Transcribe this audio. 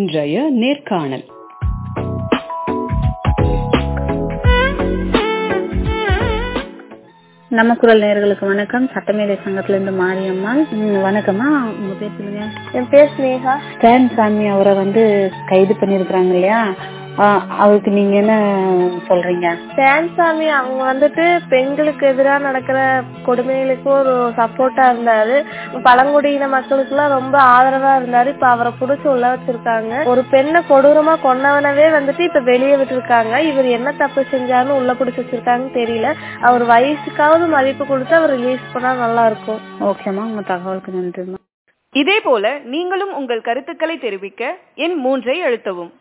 இன்றைய நேர்காணல் நம்ம குரல் நேயர்களுக்கு வணக்கம் சட்டமேதை சங்கத்துல இருந்து மாரியம்மாள் ம், வணக்கம்மா உங்க பேர் சொல்லுங்க என் பேர் ஸ்னேகா ஸ்டான் சாமி அவரை வந்து கைது பண்ணிருக்காங்க இல்லையா ஆ, அவருக்கு நீங்க என்ன சொல்றீங்க சாமி அவங்க வந்துட்டு பெண்களுக்கு எதிராக நடக்கிற கொடுமைகளுக்கு ஒரு சப்போர்ட்டா இருந்தாரு பழங்குடியின மக்களுக்கு எல்லாம் ரொம்ப ஆதரவா இருந்தாரு இப்ப அவரை புடிச்சு உள்ள வச்சிருக்காங்க ஒரு பெண்ணை கொடூரமா கொன்னவனவே வந்துட்டு இப்ப வெளியே விட்டுருக்காங்க இவர் என்ன தப்பு செஞ்சாருன்னு உள்ள புடிச்சு வச்சிருக்காங்கன்னு தெரியல அவர் வயசுக்காவது மதிப்பு கொடுத்து அவர் ரிலீஸ் பண்ணா நல்லா இருக்கும் ஓகேம்மா உங்க தகவலுக்கு நன்றிம்மா இதேபோல நீங்களும் உங்கள் கருத்துக்களை தெரிவிக்க எண் மூன்றை அழுத்தவும்